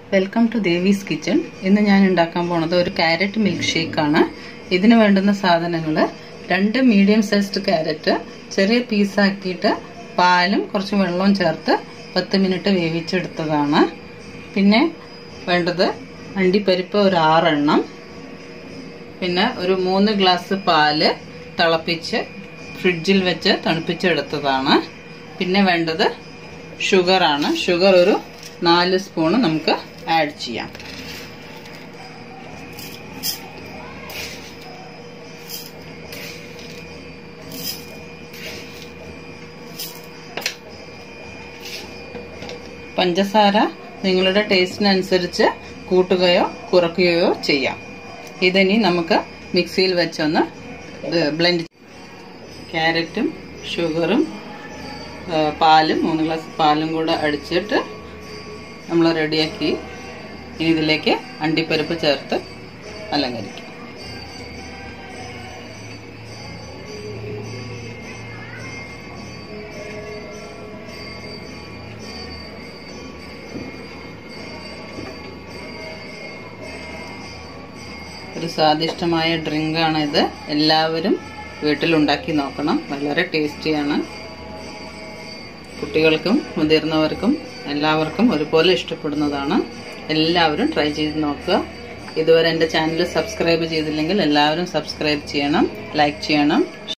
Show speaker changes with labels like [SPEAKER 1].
[SPEAKER 1] welcome to Devis kitchen ഇന്ന് ഞാൻ ഉണ്ടാക്കാൻ പോണത് ഒരു ക്യാരറ്റ് മിൽക്ക് ഷേക്കാണ് ഇതിന് വേണ്ടുന്ന സാധനങ്ങൾ രണ്ട് മീഡിയം സൈസ്ഡ് ക്യാരറ്റ് ചെറിയ പീസാക്കിയിട്ട് പാലും കുറച്ച് വെള്ളവും ചേർത്ത് പത്ത് മിനിറ്റ് വേവിച്ചെടുത്തതാണ് പിന്നെ വേണ്ടത് അണ്ടിപ്പരിപ്പ് ഒരു ആറെണ്ണം പിന്നെ ഒരു മൂന്ന് ഗ്ലാസ് പാല് തിളപ്പിച്ച് ഫ്രിഡ്ജിൽ വെച്ച് തണുപ്പിച്ചെടുത്തതാണ് പിന്നെ വേണ്ടത് ഷുഗറാണ് ഷുഗർ ഒരു നാല് സ്പൂണ് നമുക്ക് ആഡ് ചെയ്യാം പഞ്ചസാര നിങ്ങളുടെ ടേസ്റ്റിനനുസരിച്ച് കൂട്ടുകയോ കുറയ്ക്കുകയോ ചെയ്യാം ഇതിനി നമുക്ക് മിക്സിയിൽ വെച്ചൊന്ന് ബ്ലെൻഡ് ക്യാരറ്റും ഷുഗറും പാലും മൂന്ന് ഗ്ലാസ് പാലും കൂടെ അടിച്ചിട്ട് നമ്മൾ റെഡിയാക്കി ഇനി ഇതിലേക്ക് അണ്ടിപ്പരിപ്പ് ചേർത്ത് അലങ്കരിക്കും ഒരു സ്വാദിഷ്ടമായ ഡ്രിങ്കാണ് ഇത് എല്ലാവരും വീട്ടിലുണ്ടാക്കി നോക്കണം വളരെ ടേസ്റ്റിയാണ് കുട്ടികൾക്കും മുതിർന്നവർക്കും എല്ലാവർക്കും ഒരുപോലെ ഇഷ്ടപ്പെടുന്നതാണ് എല്ലാവരും ട്രൈ ചെയ്ത് നോക്കുക ഇതുവരെ എൻ്റെ ചാനൽ സബ്സ്ക്രൈബ് ചെയ്തില്ലെങ്കിൽ എല്ലാവരും സബ്സ്ക്രൈബ് ചെയ്യണം ലൈക്ക് ചെയ്യണം